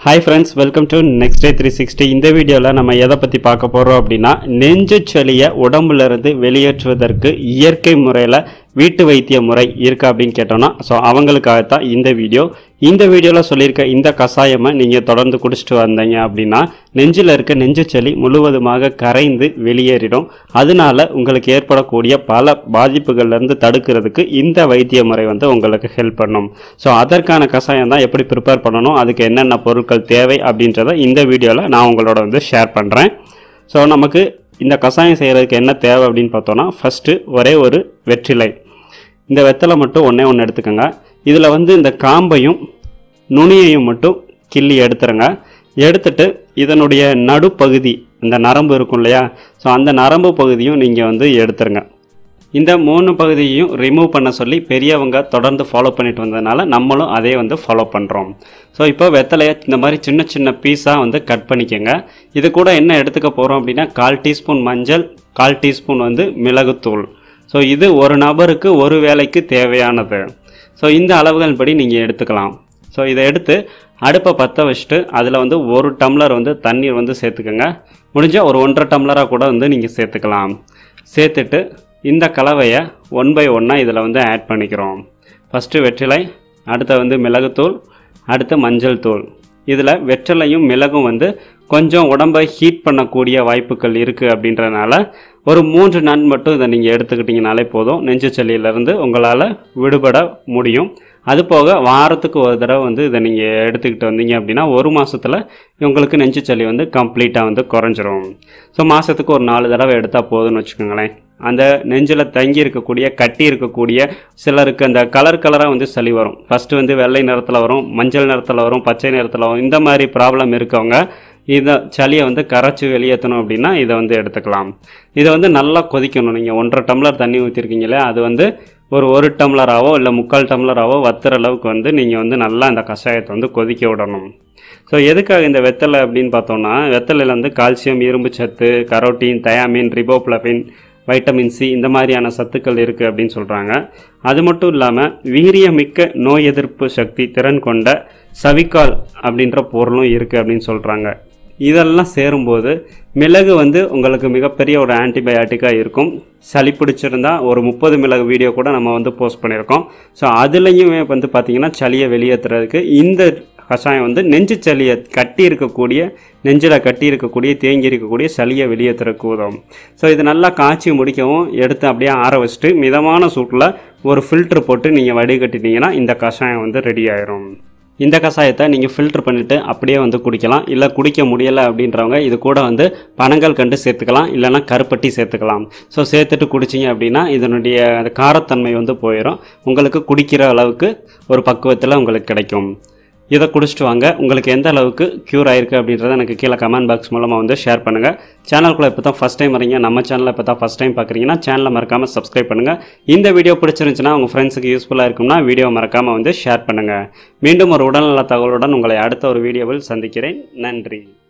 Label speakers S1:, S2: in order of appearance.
S1: hi friends welcome to next day three sixty இந்த வீடியோவில் நம்ம எதை பற்றி பார்க்க போகிறோம் அப்படின்னா நெஞ்சு சளியை உடம்புலேருந்து வெளியேற்றுவதற்கு இயற்கை முறையில் வீட்டு வைத்திய முறை இருக்கா அப்படின்னு கேட்டோம்னா ஸோ அவங்களுக்காகத்தான் இந்த வீடியோ இந்த வீடியோவில் சொல்லியிருக்க இந்த கஷாயமை நீங்கள் தொடர்ந்து குடிச்சிட்டு வந்தீங்க அப்படின்னா நெஞ்சில் இருக்க நெஞ்சு சளி முழுவதுமாக கரைந்து வெளியேறிடும் அதனால உங்களுக்கு ஏற்படக்கூடிய பல பாதிப்புகள்லேருந்து தடுக்கிறதுக்கு இந்த வைத்திய முறை வந்து உங்களுக்கு ஹெல்ப் பண்ணும் ஸோ அதற்கான கஷாயம் தான் எப்படி ப்ரிப்பேர் பண்ணணும் அதுக்கு என்னென்ன பொருட்கள் தேவை அப்படின்றத இந்த வீடியோவில் நான் உங்களோட வந்து ஷேர் பண்ணுறேன் ஸோ நமக்கு இந்த கஷாயம் செய்கிறதுக்கு என்ன தேவை அப்படின்னு பார்த்தோன்னா ஃபஸ்ட்டு ஒரே ஒரு வெற்றிலை இந்த வெத்தலை மட்டும் ஒன்றே ஒன்று எடுத்துக்கோங்க இதில் வந்து இந்த காம்பையும் நுனியையும் மட்டும் கிள்ளி எடுத்துருங்க எடுத்துட்டு இதனுடைய நடுப்பகுதி இந்த நரம்பு இருக்கும் இல்லையா ஸோ அந்த நரம்பு பகுதியும் நீங்கள் வந்து எடுத்துருங்க இந்த மூணு பகுதியையும் ரிமூவ் பண்ண சொல்லி பெரியவங்க தொடர்ந்து ஃபாலோ பண்ணிட்டு வந்ததுனால நம்மளும் அதே வந்து ஃபாலோ பண்ணுறோம் ஸோ இப்போ வெத்தலையை இந்த மாதிரி சின்ன சின்ன பீஸாக வந்து கட் பண்ணிக்கோங்க இது கூட என்ன எடுத்துக்க போகிறோம் அப்படின்னா கால் டீஸ்பூன் மஞ்சள் கால் டீஸ்பூன் வந்து மிளகுத்தூள் ஸோ இது ஒரு நபருக்கு ஒரு வேலைக்கு தேவையானது ஸோ இந்த அளவுகள் படி நீங்கள் எடுத்துக்கலாம் ஸோ இதை எடுத்து அடுப்பை பற்ற வச்சுட்டு அதில் வந்து ஒரு டம்ளர் வந்து தண்ணீர் வந்து சேர்த்துக்கோங்க முடிஞ்சால் ஒரு ஒன்றரை டம்ளராக கூட வந்து நீங்கள் சேர்த்துக்கலாம் சேர்த்துட்டு இந்த கலவையை ஒன் பை ஒன்னாக இதில் வந்து ஆட் பண்ணிக்கிறோம் ஃபஸ்ட்டு வெற்றிலை அடுத்து வந்து மிளகுத்தூள் அடுத்து மஞ்சள் தூள் இதில் வெற்றிலையும் மிளகும் வந்து கொஞ்சம் உடம்பை ஹீட் பண்ணக்கூடிய வாய்ப்புகள் இருக்குது அப்படின்றனால ஒரு மூன்று நாள் மட்டும் இதை நீங்கள் எடுத்துக்கிட்டிங்கனாலே போதும் நெஞ்சு சளியிலேருந்து உங்களால் விடுபட முடியும் அது போக வாரத்துக்கு ஒரு தடவை வந்து இதை நீங்கள் எடுத்துக்கிட்டு வந்தீங்க அப்படின்னா ஒரு மாதத்தில் உங்களுக்கு நெஞ்சு சளி வந்து கம்ப்ளீட்டாக வந்து குறைஞ்சிரும் ஸோ மாதத்துக்கு ஒரு நாலு தடவை எடுத்தால் போதும்னு வச்சுக்கோங்களேன் அந்த நெஞ்சில் தங்கி இருக்கக்கூடிய கட்டி இருக்கக்கூடிய சிலருக்கு அந்த கலர் கலராக வந்து சளி வரும் ஃபஸ்ட்டு வந்து வெள்ளை நிறத்தில் வரும் மஞ்சள் நிறத்தில் வரும் பச்சை நிறத்தில் வரும் இந்த மாதிரி ப்ராப்ளம் இருக்கவங்க இதை சளியை வந்து கரைச்சி வெளியேற்றணும் அப்படின்னா இதை வந்து எடுத்துக்கலாம் இதை வந்து நல்லா கொதிக்கணும் நீங்கள் ஒன்றரை டம்ளர் தண்ணி ஊற்றிருக்கீங்களே அது வந்து ஒரு ஒரு டம்ளராவோ இல்லை முக்கால் டம்ளராவோ வத்துற அளவுக்கு வந்து நீங்கள் வந்து நல்லா அந்த கஷாயத்தை வந்து கொதிக்க விடணும் ஸோ எதுக்காக இந்த வெத்தலை அப்படின்னு பார்த்தோம்னா வெத்தலையில் வந்து கால்சியம் இரும்பு சத்து carotene thiamine riboflavin vitamin C இந்த மாதிரியான சத்துக்கள் இருக்குது அப்படின்னு சொல்கிறாங்க அது மட்டும் இல்லாமல் வீரியமிக்க நோய் எதிர்ப்பு சக்தி திறன் கொண்ட சவிக்கால் அப்படின்ற பொருளும் இருக்குது அப்படின்னு சொல்கிறாங்க இதெல்லாம் சேரும்போது மிளகு வந்து உங்களுக்கு மிகப்பெரிய ஒரு ஆன்டிபயாட்டிக்காக இருக்கும் சளி பிடிச்சிருந்தா ஒரு முப்பது மிளகு வீடியோ கூட நம்ம வந்து போஸ்ட் பண்ணியிருக்கோம் ஸோ அதுலேயுமே வந்து பார்த்திங்கன்னா சளியை வெளியேற்றுறதுக்கு இந்த கஷாயம் வந்து நெஞ்சு சளியை கட்டி இருக்கக்கூடிய நெஞ்சில் கட்டி இருக்கக்கூடிய தேங்கி இருக்கக்கூடிய சளியை வெளியேற்றுறதுக்கு உதவும் ஸோ இது நல்லா காய்ச்சி முடிக்கவும் எடுத்து அப்படியே ஆற வச்சுட்டு மிதமான சூட்டில் ஒரு ஃபில்ட்ரு போட்டு நீங்கள் வடிகட்டிட்டீங்கன்னா இந்த கஷாயம் வந்து ரெடி ஆயிரும் இந்த கஷாயத்தை நீங்கள் ஃபில்டர் பண்ணிவிட்டு அப்படியே வந்து குடிக்கலாம் இல்லை குடிக்க முடியலை அப்படின்றவங்க இது கூட வந்து பனங்கள் கண்டு சேர்த்துக்கலாம் இல்லைன்னா கருப்பட்டி சேர்த்துக்கலாம் ஸோ சேர்த்துட்டு குடிச்சிங்க அப்படின்னா இதனுடைய அந்த காரத்தன்மை வந்து போயிடும் உங்களுக்கு குடிக்கிற அளவுக்கு ஒரு பக்குவத்தில் உங்களுக்கு கிடைக்கும் இதை குடிச்சிட்டு வாங்க உங்களுக்கு எந்த அளவுக்கு க்யூர் ஆயிருக்கு அப்படின்றத எனக்கு கீழே கமெண்ட் பாக்ஸ் மூலமாக வந்து ஷேர் பண்ணுங்கள் சேனலுக்குள்ளே இப்போ தான் ஃபஸ்ட் டைம் வரீங்க நம்ம சேனலில் இப்போ தான் ஃபஸ்ட் டைம் பார்க்குறீங்கன்னா சேனலை மறக்காமல் சப்ஸ்கிரைப் பண்ணுங்கள் இந்த வீடியோ பிடிச்சிருந்துச்சுன்னா உங்கள் ஃப்ரெண்ட்ஸுக்கு யூஸ்ஃபுல்லாக இருக்கும்னா வீடியோ மறக்காமல் வந்து ஷேர் பண்ணுங்கள் மீண்டும் ஒரு உடல்நல தகவலுடன் உங்களை அடுத்த ஒரு வீடியோவில் சந்திக்கிறேன் நன்றி